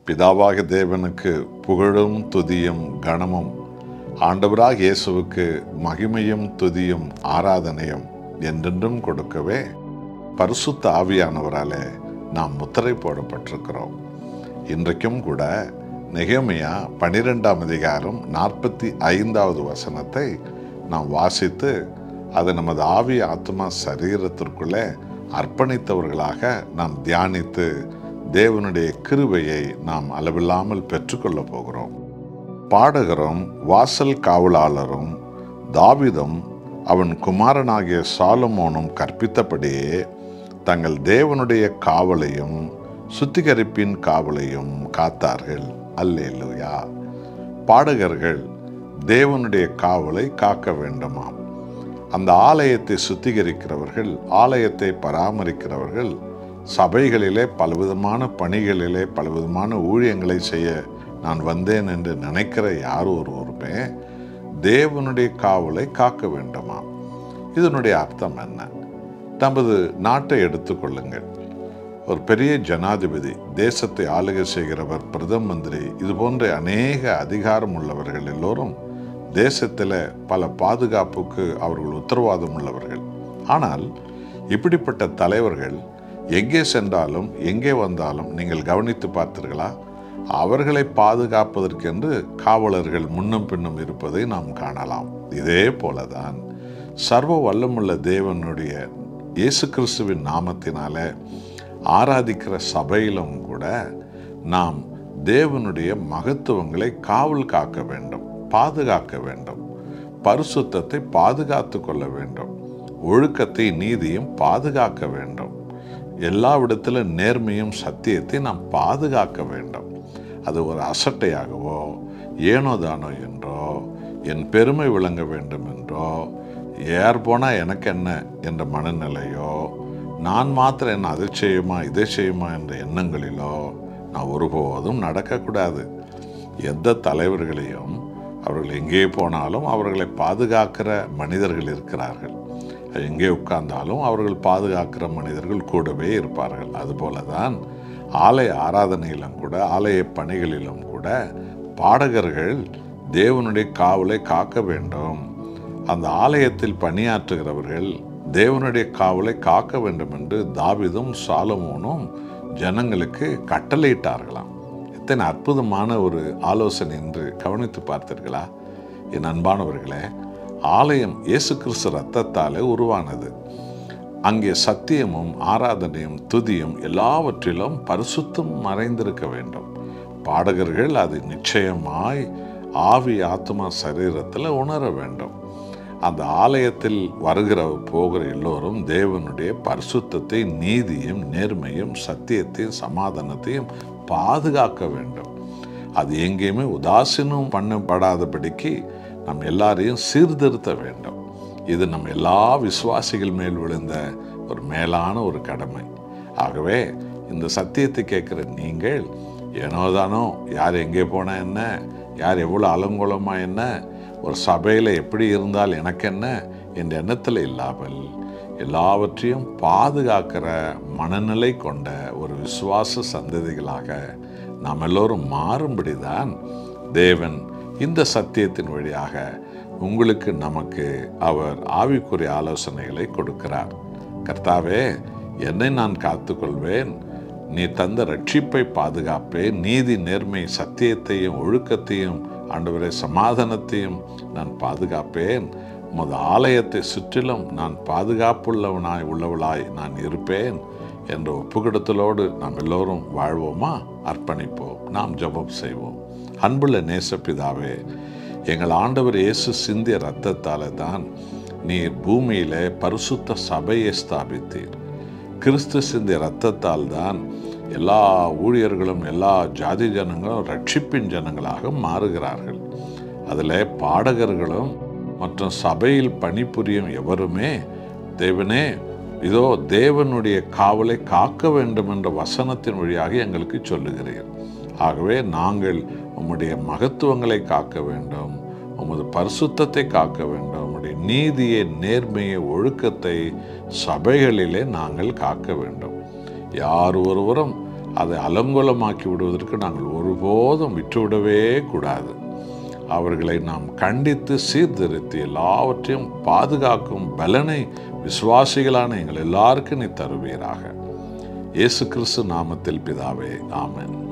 பிதாவாக தேவனுக்கு புகழும் துதியும் கனமும் ஆண்டவராக இயேசுவுக்கு மகிமையும் துதியும் ஆராதனையும் என்றென்றும் கொடுக்கவே பரிசுத்த ஆவியானவராலே நாம் முத்திரை போடப்பட்டிருக்கிறோம் இன்றைக்கும் கூட நெகேமியா பனிரெண்டாம் அதிகாரம் நாற்பத்தி ஐந்தாவது வசனத்தை நாம் வாசித்து அதை நமது ஆவி ஆத்மா சரீரத்திற்குள்ளே அர்ப்பணித்தவர்களாக நாம் தியானித்து தேவனுடைய கிருபையை நாம் அளவில்லாமல் பெற்றுக்கொள்ளப் போகிறோம் பாடகரும் வாசல் காவலாளரும் தாவிதும் அவன் குமாரனாகிய சாலமோனும் கற்பித்தபடியே தங்கள் தேவனுடைய காவலையும் சுத்திகரிப்பின் காவலையும் காத்தார்கள் அல்லேலூயா பாடகர்கள் தேவனுடைய காவலை காக்க வேண்டுமாம் அந்த ஆலயத்தை சுத்திகரிக்கிறவர்கள் ஆலயத்தை பராமரிக்கிறவர்கள் சபைகளிலே பலவிதமான பணிகளிலே பலவிதமான ஊழியங்களை செய்ய நான் வந்தேன் என்று நினைக்கிற யார் ஒருவருமே தேவனுடைய காவலை காக்க வேண்டுமாம் இதனுடைய அர்த்தம் என்ன நமது நாட்டை எடுத்துக்கொள்ளுங்கள் ஒரு பெரிய ஜனாதிபதி தேசத்தை ஆளுகை செய்கிறவர் பிரதம மந்திரி இது போன்ற அநேக அதிகாரம் உள்ளவர்கள் எல்லோரும் தேசத்தில் பல பாதுகாப்புக்கு அவர்கள் உத்தரவாதம் உள்ளவர்கள் ஆனால் இப்படிப்பட்ட தலைவர்கள் எங்கே சென்றாலும் எங்கே வந்தாலும் நீங்கள் கவனித்து பார்த்தீர்களா அவர்களை பாதுகாப்பதற்கென்று காவலர்கள் முன்னும் பின்னும் இருப்பதை நாம் காணலாம் இதே போலதான் சர்வ வல்லமுள்ள தேவனுடைய இயேசு கிறிஸ்துவின் நாமத்தினால ஆராதிக்கிற சபையிலும் கூட நாம் தேவனுடைய மகத்துவங்களை காவல் காக்க வேண்டும் பாதுகாக்க வேண்டும் பரிசுத்தத்தை பாதுகாத்து கொள்ள வேண்டும் ஒழுக்கத்தை நீதியும் பாதுகாக்க வேண்டும் எல்லா விடத்திலும் நேர்மையும் சத்தியத்தை நாம் பாதுகாக்க வேண்டும் அது ஒரு அசட்டையாகவோ ஏனோ தானோ என்றோ என் பெருமை விளங்க வேண்டும் என்றோ ஏர் போனால் எனக்கு என்ன என்ற மனநிலையோ நான் மாத்திரம் என்ன அதை செய்யுமா இதை செய்யுமா என்ற எண்ணங்களிலோ நான் ஒருபோதும் நடக்கக்கூடாது எந்த தலைவர்களையும் அவர்கள் எங்கே போனாலும் அவர்களை பாதுகாக்கிற மனிதர்கள் இருக்கிறார்கள் எங்கே உட்கார்ந்தாலும் அவர்கள் பாதுகாக்கிற மனிதர்கள் கூடவே இருப்பார்கள் அதுபோல தான் ஆலய ஆராதனையிலும் கூட ஆலய பணிகளிலும் கூட பாடகர்கள் தேவனுடைய காவலை காக்க வேண்டும் அந்த ஆலயத்தில் பணியாற்றுகிறவர்கள் தேவனுடைய காவலை காக்க வேண்டும் என்று தாவிதும் சாலமோனும் ஜனங்களுக்கு கட்டளையிட்டார்களாம் எத்தனை அற்புதமான ஒரு ஆலோசனை என்று கவனித்து பார்த்தீர்களா என் அன்பானவர்களே ஆலயம் இயேசு கிறிஸ்து ரத்தத்தாலே உருவானது அங்கே சத்தியமும் ஆராதனையும் துதியும் எல்லாவற்றிலும் பரிசுத்தம் மறைந்திருக்க வேண்டும் பாடகர்கள் அது நிச்சயமாய் ஆவி ஆத்மா சரீரத்தில் உணர வேண்டும் அந்த ஆலயத்தில் வருகிற போகிற எல்லோரும் தேவனுடைய பரிசுத்தத்தை நீதியும் நேர்மையும் சத்தியத்தையும் சமாதானத்தையும் பாதுகாக்க வேண்டும் அது எங்கேயுமே உதாசீனம் பண்ணப்படாதபடிக்கு நம் எல்லாரையும் சீர்திருத்த வேண்டும் இது நம் எல்லா விசுவாசிகள் மேல் விழுந்த ஒரு மேலான ஒரு கடமை ஆகவே இந்த சத்தியத்தை கேட்குற நீங்கள் ஏனோதானோ யார் எங்கே போனா என்ன யார் எவ்வளோ அலங்கோலமா என்ன ஒரு சபையில் எப்படி இருந்தால் எனக்கு என்ன என்ற எண்ணத்தில் இல்லாமல் எல்லாவற்றையும் பாதுகாக்கிற மனநிலை கொண்ட ஒரு விசுவாச சந்ததிகளாக நாம் எல்லோரும் மாறும்படிதான் தேவன் இந்த சத்தியத்தின் வழியாக உங்களுக்கு நமக்கு அவர் ஆவிக்குரிய ஆலோசனைகளை கொடுக்கிறார் கர்த்தாவே என்னை நான் காத்துக்கொள்வேன் நீ தந்த ரட்சிப்பை பாதுகாப்பேன் நீதி நேர்மை சத்தியத்தையும் ஒழுக்கத்தையும் ஆண்டவரே சமாதானத்தையும் நான் பாதுகாப்பேன் உமது ஆலயத்தை சுற்றிலும் நான் பாதுகாப்புள்ளவனாய் உள்ளவளாய் நான் இருப்பேன் என்ற ஒப்புக்கிடத்தலோடு நாம் எல்லோரும் வாழ்வோமா அர்ப்பணிப்போம் நாம் ஜெபம் செய்வோம் அன்புள்ள நேசப்பிதாவே எங்கள் ஆண்டவர் இயேசு சிந்திய ரத்தத்தால தான் நீர் பூமியிலே பரிசுத்த சபையை ஸ்தாபித்தீர் கிறிஸ்து சிந்திய ரத்தத்தால் தான் எல்லா ஊழியர்களும் எல்லா ஜாதி ஜனங்களும் ரட்சிப்பின் ஜனங்களாக மாறுகிறார்கள் அதில் பாடகர்களும் மற்றும் சபையில் பணிபுரியும் எவருமே தேவனே இதோ தேவனுடைய காவலை காக்க வேண்டும் என்ற வசனத்தின் வழியாக எங்களுக்கு சொல்லுகிறீர் ஆகவே நாங்கள் உம்முடைய மகத்துவங்களை காக்க வேண்டும் உமது பரிசுத்தத்தை காக்க வேண்டும் உம்முடைய நீதியை நேர்மையை ஒழுக்கத்தை சபைகளிலே நாங்கள் காக்க வேண்டும் யார் ஒருவரும் அதை அலங்கோலமாக்கி விடுவதற்கு நாங்கள் ஒருபோதும் விட்டுவிடவே கூடாது அவர்களை நாம் கண்டித்து சீர்திருத்தி எல்லாவற்றையும் பாதுகாக்கும் பலனை விசுவாசிகளான எங்கள் எல்லாருக்கும் நீ தருவீராக இயேசு கிறிஸ்து நாமத்தில் பிதாவே ஆமென்